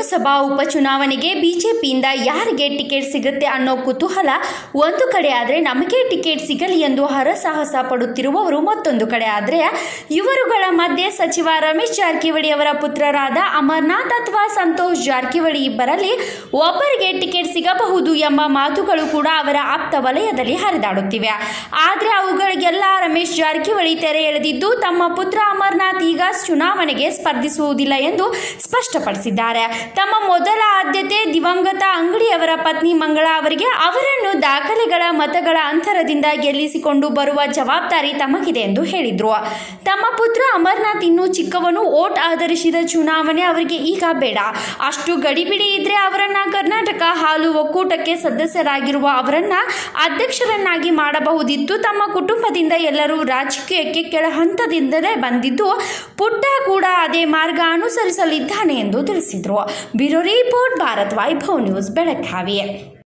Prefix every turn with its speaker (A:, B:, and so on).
A: ಲೋಕಸಭಾ ಉಪಚುನಾವಣೆಗೆ ಬಿಜೆಪಿಯಿಂದ ಯಾರಿಗೆ ಟಿಕೆಟ್ ಸಿಗುತ್ತೆ ಅನ್ನೋ ಕುತೂಹಲ ಒಂದು ಕಡೆ ಆದರೆ ನಮಗೆ ಟಿಕೆಟ್ ಸಿಗಲಿ ಎಂದು ಹರಸಾಹಸ ಪಡುತ್ತಿರುವವರು ಮತ್ತೊಂದು ಕಡೆ ಆದರೆ ಇವರುಗಳ ಮಧ್ಯೆ ಸಚಿವ ರಮೇಶ್ ಜಾರಕಿಹೊಳಿ ಅವರ ಪುತ್ರರಾದ ಅಮರ್ನಾಥ್ ಅಥವಾ ಸಂತೋಷ್ ಜಾರಕಿಹೊಳಿ ಇಬ್ಬರಲ್ಲಿ ಒಬ್ಬರಿಗೆ ಟಿಕೆಟ್ ಸಿಗಬಹುದು ಎಂಬ ಮಾತುಗಳು ಕೂಡ ಅವರ ಆಪ್ತ ವಲಯದಲ್ಲಿ ಹರಿದಾಡುತ್ತಿವೆ ಆದರೆ ಅವುಗಳಿಗೆಲ್ಲ ರಮೇಶ್ ಜಾರಕಿಹೊಳಿ ತೆರೆ ಎಳೆದಿದ್ದು ತಮ್ಮ ಪುತ್ರ ಅಮರ್ನಾಥ್ ಈಗ ಚುನಾವಣೆಗೆ ಸ್ಪರ್ಧಿಸುವುದಿಲ್ಲ ಎಂದು ಸ್ಪಷ್ಟಪಡಿಸಿದ್ದಾರೆ ತಮ್ಮ ಮೊದಲ ಆದ್ಯತೆ ದಿವಂಗತ ಅಂಗಡಿಯವರ ಪತ್ನಿ ಮಂಗಳ ಅವರಿಗೆ ಅವರನ್ನು ದಾಖಲೆಗಳ ಮತಗಳ ಅಂತರದಿಂದ ಗೆಲ್ಲಿಸಿಕೊಂಡು ಬರುವ ಜವಾಬ್ದಾರಿ ತಮಗಿದೆ ಎಂದು ಹೇಳಿದ್ರು ತಮ್ಮ ಪುತ್ರ ಅಮರ್ನಾಥ್ ಇನ್ನೂ ಚಿಕ್ಕವನು ಓಟ್ ಆಧರಿಸಿದ ಚುನಾವಣೆ ಅವರಿಗೆ ಈಗ ಬೇಡ ಅಷ್ಟು ಗಡಿಬಿಡಿ ಇದ್ರೆ ಅವರನ್ನ ಕರ್ನಾಟಕ ಹಾಲು ಒಕ್ಕೂಟಕ್ಕೆ ಸದಸ್ಯರಾಗಿರುವ ಅವರನ್ನ ಅಧ್ಯಕ್ಷರನ್ನಾಗಿ ಮಾಡಬಹುದಿತ್ತು ತಮ್ಮ ಕುಟುಂಬದಿಂದ ಎಲ್ಲರೂ ರಾಜಕೀಯಕ್ಕೆ ಕೆಳ ಹಂತದಿಂದಲೇ ಬಂದಿದ್ದು ಪುಟ್ಟ ಕೂಡ ಅದೇ ಮಾರ್ಗ ಅನುಸರಿಸಲಿದ್ದಾನೆ ಎಂದು ತಿಳಿಸಿದರು bureau report Bharat Vaibhav news Belagavi